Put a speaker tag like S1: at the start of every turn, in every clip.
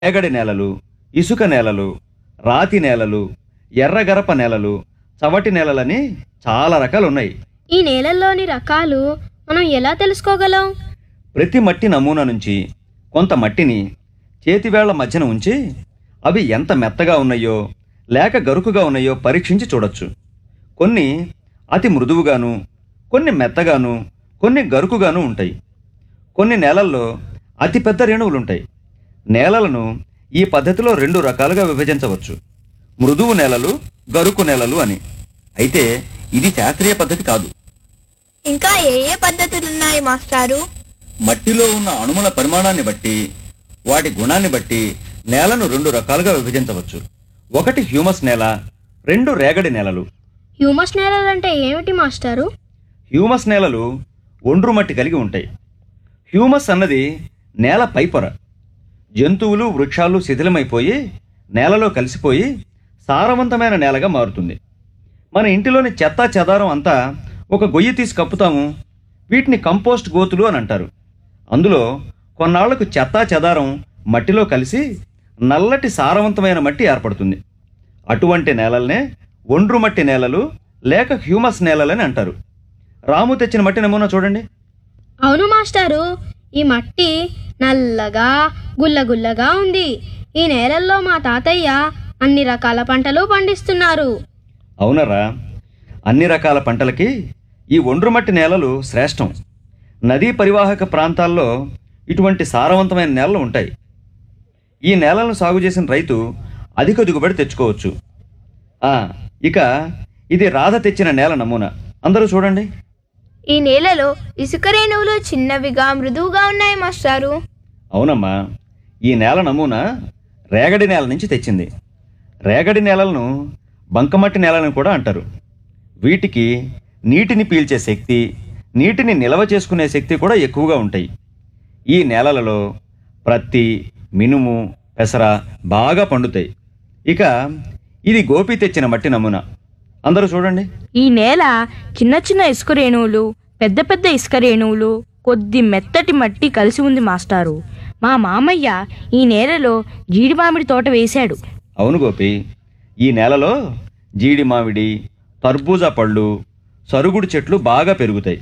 S1: రేగడి నేలలు ఇసుక నేలలు రాతి నేలలు ఎర్రగరప నేలలు చవటి నేలలని చాలా రకాలు ఉన్నాయి
S2: ఈ నేలల్లోని రకాలు మనం ఎలా తెలుసుకోగలం
S1: ప్రతి మట్టి నమూనా నుంచి కొంత మట్టిని చేతివేళ్ల మధ్యన ఉంచి అవి ఎంత మెత్తగా ఉన్నాయో లేక గరుకుగా ఉన్నాయో పరీక్షించి చూడొచ్చు కొన్ని అతి మృదువుగాను కొన్ని మెత్తగాను కొన్ని గరుకుగాను ఉంటాయి కొన్ని నేలల్లో అతి పెద్ద రేణువులుంటాయి నేలలను ఈ పద్ధతిలో రెండు రకాలుగా విభజించవచ్చు మృదువు నేలలు గరుకు నేలలు అని అయితే ఇది శాస్త్రీయ పద్ధతి కాదు
S3: ఇంకా ఏ ఏ పద్ధతులు ఉన్నాయి మాస్టారు
S1: మట్టిలో ఉన్న అణువుల పరిమాణాన్ని బట్టి వాటి గుణాన్ని బట్టి నేలను రెండు రకాలుగా విభజించవచ్చు ఒకటి హ్యూమస్ నేల రెండు రేగడి నేలలు
S2: హ్యూమస్ నేలలంటే ఏమిటి మాస్టారు
S1: హ్యూమస్ నేలలు ఒండ్రు మట్టి కలిగి ఉంటాయి హ్యూమస్ అన్నది నేల పైపొర జంతువులు వృక్షాలు శిథిలమైపోయి నేలలో కలిసిపోయి సారవంతమైన నేలగా మారుతుంది మన ఇంటిలోని చెత్త చెదారం అంతా ఒక గొయ్యి తీసి కప్పుతాము వీటిని కంపోస్ట్ గోతులు అని అంటారు అందులో కొన్నాళ్లకు చెత్త చెదారం మట్టిలో కలిసి నల్లటి సారవంతమైన మట్టి ఏర్పడుతుంది అటువంటి నేలల్నే ఒండ్రు మట్టి నేలలు లేక హ్యూమస్ నేలలని అంటారు రాము తెచ్చిన మట్టి నమూనా చూడండి
S2: అవును మాస్టారు ఈ మట్టి నల్లగా గుల్లగుల్లగా ఉంది ఈ నేలల్లో మా తాతయ్య అన్ని రకాల పంటలు పండిస్తున్నారు
S1: అవునరా అన్ని రకాల పంటలకి ఈ ఒండ్రు మట్టి నేలలు శ్రేష్టం నదీ పరివాహక ప్రాంతాల్లో ఇటువంటి సారవంతమైన నేలలు ఉంటాయి ఈ నేలలను సాగు చేసిన రైతు అధిక దిగుబడి తెచ్చుకోవచ్చు ఆ, ఇక ఇది రాధ తెచ్చిన నేల నమూనా అందరూ చూడండి
S3: ఈ నేలలో ఇసుక రేణువులు చిన్నవిగా మృదువుగా ఉన్నాయి మాస్టారు
S1: అవునమ్మా ఈ నేల నమూనా రేగడి నేల నుంచి తెచ్చింది రేగడి నేలలను బంకమట్టి నేలని కూడా అంటారు వీటికి నీటిని పీల్చే శక్తి నీటిని నిల్వ చేసుకునే శక్తి కూడా ఎక్కువగా ఉంటాయి ఈ నేలలలో ప్రత్తి మినుము పెసర బాగా పండుతాయి ఇక ఇది గోపి తెచ్చిన మట్టి నమూనా అందరూ చూడండి
S4: ఈ నేల చిన్న చిన్న ఇసుక రేణువులు పెద్ద పెద్ద ఇసుక రేణువులు కొద్ది మెత్తటి మట్టి కలిసి ఉంది మాస్టారు మా మామయ్య ఈ నేలలో జీడి మామిడి తోట వేశాడు
S1: అవును గోపి ఈ నేలలో జీడి మామిడి తర్బూజా పళ్ళు సరుగుడు చెట్లు బాగా పెరుగుతాయి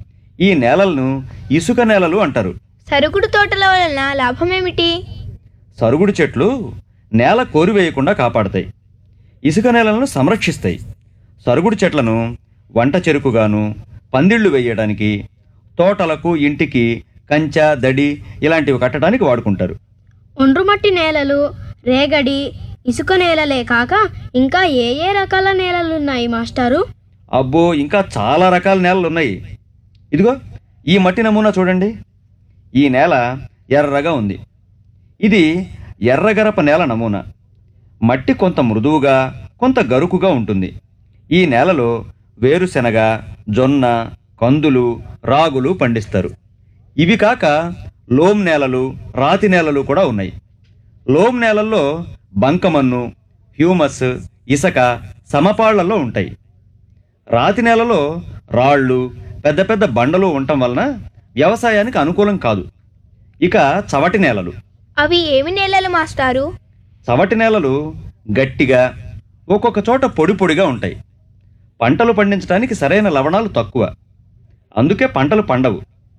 S1: ఈ నేలలను ఇసుక నేలలు అంటారు
S3: సరుగుడు తోటల వలన లాభమేమిటి
S1: సరుగుడు చెట్లు నేల కోరివేయకుండా కాపాడతాయి ఇసుక నేలలను సంరక్షిస్తాయి సరుగుడు చెట్లను వంట చెరుకుగాను పందిళ్లు వేయడానికి తోటలకు ఇంటికి కంచ దడి ఇలాంటివి కట్టడానికి వాడుకుంటారు
S2: ఒండ్రుమట్టి నేలలు రేగడి ఇసుక నేలలే కాక ఇంకా ఏ ఏ రకాల నేలలున్నాయి మాస్టారు
S1: అబ్బో ఇంకా చాలా రకాల నేలలు ఉన్నాయి ఇదిగో ఈ మట్టి నమూనా చూడండి ఈ నేల ఎర్రగా ఉంది ఇది ఎర్రగరప నేల నమూనా మట్టి కొంత మృదువుగా కొంత గరుకుగా ఉంటుంది ఈ నేలలో వేరుశెనగ జొన్న కందులు రాగులు పండిస్తారు ఇవి కాక లోమ్ నేలలు రాతి నేలలు కూడా ఉన్నాయి లోమ్ నేలల్లో బంకమన్ను హ్యూమస్ ఇసక సమపాళ్లలో ఉంటాయి రాతి నేలలో రాళ్ళు పెద్ద పెద్ద బండలు ఉండటం వలన వ్యవసాయానికి అనుకూలం కాదు ఇక చవటి నేలలు
S3: అవి ఏమి నేలలు మాస్టారు
S1: చవటి నేలలు గట్టిగా ఒక్కొక్క చోట పొడి పొడిగా ఉంటాయి పంటలు పండించడానికి సరైన లవణాలు తక్కువ అందుకే పంటలు పండవు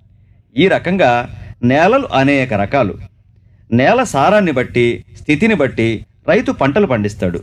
S1: ఈ రకంగా నేలలు అనేక రకాలు నేల సారాన్ని బట్టి స్థితిని బట్టి రైతు పంటలు పండిస్తాడు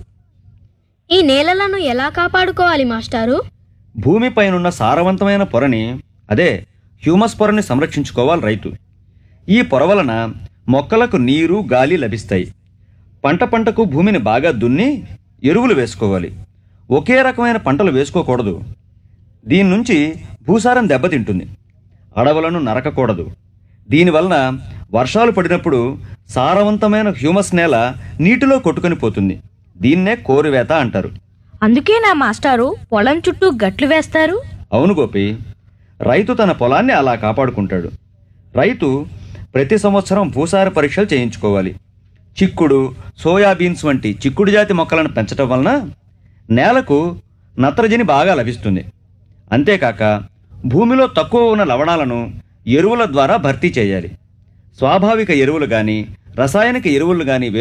S2: ఈ నేలలను ఎలా కాపాడుకోవాలి మాస్టారు
S1: భూమిపైనున్న సారవంతమైన పొరని అదే హ్యూమస్ పొరని సంరక్షించుకోవాలి రైతు ఈ పొర వలన మొక్కలకు నీరు గాలి లభిస్తాయి పంట పంటకు భూమిని బాగా దున్ని ఎరువులు వేసుకోవాలి ఒకే రకమైన పంటలు వేసుకోకూడదు దీని నుంచి భూసారం దెబ్బతింటుంది అడవులను నరకకూడదు దీనివలన వర్షాలు పడినప్పుడు సారవంతమైన హ్యూమస్ నేల నీటిలో కొట్టుకొని పోతుంది దీన్నే కోరువేత అంటారు
S4: అందుకే నా మాస్టారు పొలం చుట్టూ గట్లు వేస్తారు
S1: అవును గోపి రైతు తన పొలాన్ని అలా కాపాడుకుంటాడు రైతు ప్రతి సంవత్సరం భూసార పరీక్షలు చేయించుకోవాలి చిక్కుడు సోయాబీన్స్ వంటి చిక్కుడు జాతి మొక్కలను పెంచడం వలన నేలకు నత్రజని బాగా లభిస్తుంది అంతేకాక భూమిలో తక్కువ ఉన్న లవణాలను ఎరువుల ద్వారా భర్తీ చేయాలి స్వాభావిక ఎరువులు కానీ రసాయనిక ఎరువులు కానీ